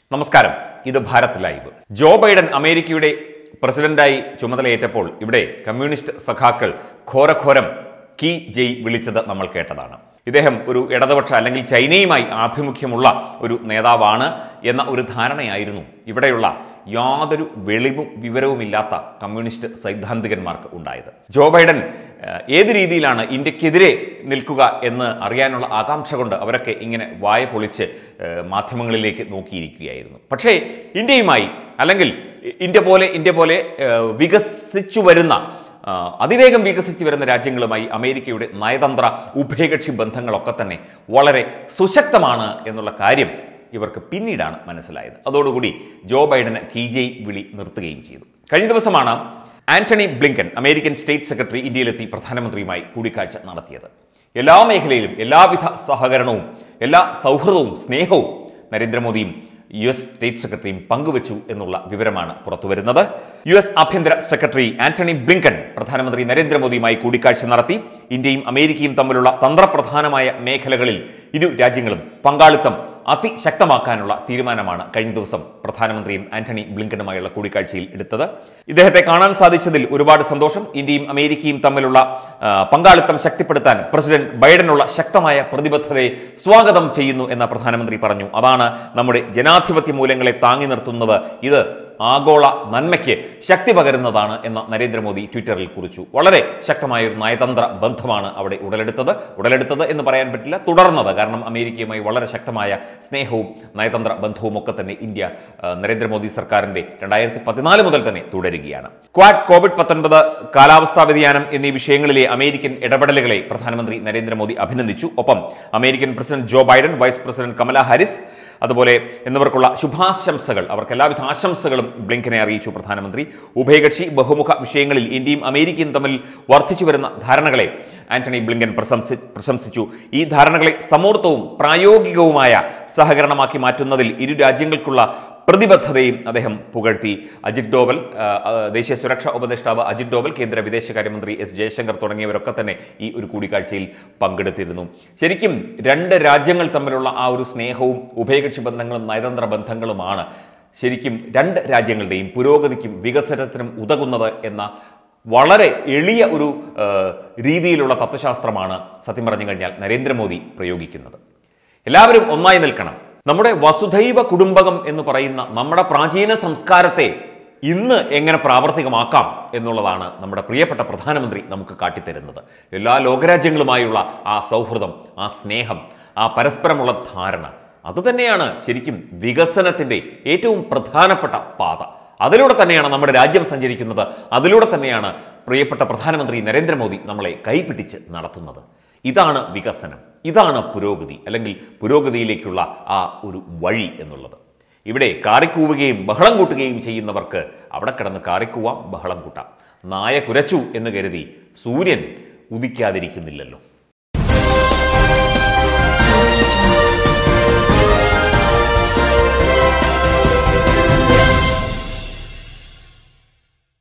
നമസ്കാരം ഇത് Bharat live Joe Biden അമേരിക്കയുടെ പ്രസിഡന്റായി ചുമതലയേറ്റപ്പോൾ ഇവിടെ കമ്മ്യൂണിസ്റ്റ് സഖാക്കൾ ഘോരഘോരം കി ജയ് വിളിച്ചത് നമ്മൾ കേട്ടതാണ് ഇദ്ദേഹം ഒരു ഇടതുപക്ഷ അല്ലെങ്കിൽ ചൈനയുമായി ആഭിമുഖ്യമുള്ള ഒരു നേതാവാണ് എന്ന ഒരു ധാരണയായിരുന്നു ഇവിടെയുള്ള യാതൊരു വെളിവും വിവരവുമില്ലാത്ത കമ്മ്യൂണിസ്റ്റ് സൈദ്ധാന്തികന്മാർക്ക് ഉണ്ടായത് ജോ ബൈഡൻ ഏഹ്, ഏത് രീതിയിലാണ് ഇന്ത്യക്കെതിരെ നിൽക്കുക എന്ന് അറിയാനുള്ള ആകാംക്ഷ കൊണ്ട് അവരൊക്കെ ഇങ്ങനെ വായ പൊളിച്ച് ഏഹ്, മാധ്യമങ്ങളിലേക്ക് നോക്കിയിരിക്കുകയായിരുന്നു പക്ഷേ ഇന്ത്യയുമായി അല്ലെങ്കിൽ ഇന്ത്യ പോലെ ഇന്ത്യ പോലെ ഏഹ്, വികസിച്ചു വരുന്ന ആ, അതിവേഗം വികസിച്ചു വരുന്ന രാജ്യങ്ങളുമായി അമേരിക്കയുടെ നയതന്ത്ര ഉഭയകക്ഷി ബന്ധങ്ങളൊക്കെ തന്നെ വളരെ സുശക്തമാണ് എന്നുള്ള കാര്യം ഇവർക്ക് പിന്നീടാണ് മനസ്സിലായത് അതോടുകൂടി ജോ ബൈഡന് കീജയ് വിളി നിർത്തുകയും ചെയ്തു കഴിഞ്ഞ ദിവസമാണ് Antony Blinken American state secretary ഇന്ത്യയിലെത്തി പ്രധാനമന്ത്രിയുമായി കൂടിക്കാഴ്ച നടത്തിയത് എല്ലാ മേഖലയിലും എല്ലാവിധ സഹകരണവും എല്ലാ സൗഹൃദവും സ്നേഹവും നരേന്ദ്രമോദിയും യു എസ് സ്റ്റേറ്റ് സെക്രട്ടറിയും പങ്കുവച്ചു എന്നുള്ള വിവരമാണ് പുറത്തുവരുന്നത് യു എസ് ആഭ്യന്തര സെക്രട്ടറി ആന്റണി ബ്ലിങ്കൻ പ്രധാനമന്ത്രി നരേന്ദ്രമോദിയുമായി കൂടിക്കാഴ്ച നടത്തി ഇന്ത്യയും അമേരിക്കയും തമ്മിലുള്ള തന്ത്രപ്രധാനമായ മേഖലകളിൽ ഇരു രാജ്യങ്ങളും പങ്കാളിത്തം അതിശക്തമാക്കാനുള്ള തീരുമാനമാണ് കഴിഞ്ഞ ദിവസം പ്രധാനമന്ത്രിയും ആന്റണി ബ്ലിങ്കനുമായുള്ള കൂടിക്കാഴ്ചയിൽ എടുത്തത് ഇദ്ദേഹത്തെ കാണാൻ സാധിച്ചതിൽ ഒരുപാട് സന്തോഷം ഇന്ത്യയും അമേരിക്കയും തമ്മിലുള്ള ആ, പങ്കാളിത്തം ശക്തിപ്പെടുത്താൻ പ്രസിഡന്റ് ബൈഡനുള്ള ശക്തമായ പ്രതിബദ്ധതയെ സ്വാഗതം ചെയ്യുന്നു എന്ന പ്രധാനമന്ത്രി പറഞ്ഞു അതാണ് നമ്മുടെ ജനാധിപത്യ മൂല്യങ്ങളെ താങ്ങി നിർത്തുന്നത് ഇത് ആഗോള നന്മയ്ക്ക് ശക്തി പകരുന്നതാണ് എന്ന നരേന്ദ്രമോദി ട്വിറ്ററിൽ കുറിച്ചു വളരെ ശക്തമായ ഒരു നയതന്ത്ര ബന്ധമാണ് അവിടെ ഉടലെടുത്തത് ഉടലെടുത്തത് എന്ന് പറയാൻ പറ്റില്ല തുടർന്നത് കാരണം അമേരിക്കയുമായി വളരെ ശക്തമായ സ്നേഹവും നയതന്ത്ര ബന്ധവും ഒക്കെ തന്നെ ഇന്ത്യ ആ, നരേന്ദ്രമോദി സർക്കാരിന്റെ രണ്ടായിരത്തി പതിനാല് മുതൽ തന്നെ തുടരുകയാണ് ക്വാഡ് കോവിഡ് പത്തൊൻപത് കാലാവസ്ഥാ വ്യതിയാനം എന്നീ വിഷയങ്ങളിലെ അമേരിക്കൻ ഇടപെടലുകളെ പ്രധാനമന്ത്രി നരേന്ദ്രമോദി അഭിനന്ദിച്ചു ഒപ്പം American president Joe Biden vice president Kamala Haris അതുപോലെ എന്നിവർക്കുള്ള ശുഭാശംസകൾ അവർക്ക് എല്ലാവിധ ആശംസകളും ബ്ലിങ്കനെ അറിയിച്ചു പ്രധാനമന്ത്രി ഉഭയകക്ഷി ബഹുമുഖ വിഷയങ്ങളിൽ ഇന്ത്യയും അമേരിക്കയും തമ്മിൽ വർദ്ധിച്ചു വരുന്ന ധാരണകളെ ആന്റണി ബ്ലിങ്കൻ പ്രശംസി പ്രശംസിച്ചു ഈ ധാരണകളെ സമൂർത്തവും പ്രായോഗികവുമായ സഹകരണമാക്കി മാറ്റുന്നതിൽ ഇരു രാജ്യങ്ങൾക്കുള്ള പ്രതിബദ്ധതയും അദ്ദേഹം പുകഴ്ത്തി അജിത് ഡോവൽ ആ, ആ, ദേശീയ സുരക്ഷാ ഉപദേഷ്ടാവ് അജിത് ഡോവൽ കേന്ദ്ര വിദേശകാര്യമന്ത്രി എസ് ജയശങ്കർ തുടങ്ങിയവരൊക്കെ തന്നെ ഈ ഒരു കൂടിക്കാഴ്ചയിൽ പങ്കെടുത്തിരുന്നു ശരിക്കും രണ്ട് രാജ്യങ്ങൾ തമ്മിലുള്ള ആ ഒരു സ്നേഹവും ഉഭയകക്ഷി ബന്ധങ്ങളും നയതന്ത്ര ബന്ധങ്ങളുമാണ് ശരിക്കും രണ്ട് രാജ്യങ്ങളുടെയും പുരോഗതിക്കും വികസനത്തിനും ഉതകുന്നത് എന്ന വളരെ എളിയ ഒരു ആ, രീതിയിലുള്ള തത്വശാസ്ത്രമാണ് സത്യം പറഞ്ഞു കഴിഞ്ഞാൽ നരേന്ദ്രമോദി പ്രയോഗിക്കുന്നത് എല്ലാവരും ഒന്നായി നിൽക്കണം നമ്മുടെ വസുധൈവ കുടുംബകം എന്ന് പറയുന്ന നമ്മുടെ പ്രാചീന സംസ്കാരത്തെ ഇന്ന് എങ്ങനെ പ്രാവർത്തികമാക്കാം എന്നുള്ളതാണ് നമ്മുടെ പ്രിയപ്പെട്ട പ്രധാനമന്ത്രി നമുക്ക് കാട്ടിത്തരുന്നത് എല്ലാ ലോകരാജ്യങ്ങളുമായുള്ള ആ സൗഹൃദം ആ സ്നേഹം ആ പരസ്പരമുള്ള ധാരണ അതുതന്നെയാണ് ശരിക്കും വികസനത്തിന്റെ ഏറ്റവും പ്രധാനപ്പെട്ട പാത അതിലൂടെ തന്നെയാണ് നമ്മുടെ രാജ്യം സഞ്ചരിക്കുന്നത് അതിലൂടെ തന്നെയാണ് പ്രിയപ്പെട്ട പ്രധാനമന്ത്രി നരേന്ദ്രമോദി നമ്മളെ കൈപിടിച്ച് നടത്തുന്നത് ഇതാണ് വികസനം ഇതാണ് പുരോഗതി അല്ലെങ്കിൽ പുരോഗതിയിലേക്കുള്ള ആ ഒരു വഴി എന്നുള്ളത് ഇവിടെ കാറിക്കൂവുകയും ബഹളം കൂട്ടുകയും ചെയ്യുന്നവർക്ക് അവിടെ കിടന്ന് കാറിക്കൂവാം ബഹളം കൂട്ടാം നായ കുരച്ചു എന്ന് കരുതി സൂര്യൻ ഉദിക്കാതിരിക്കുന്നില്ലല്ലോ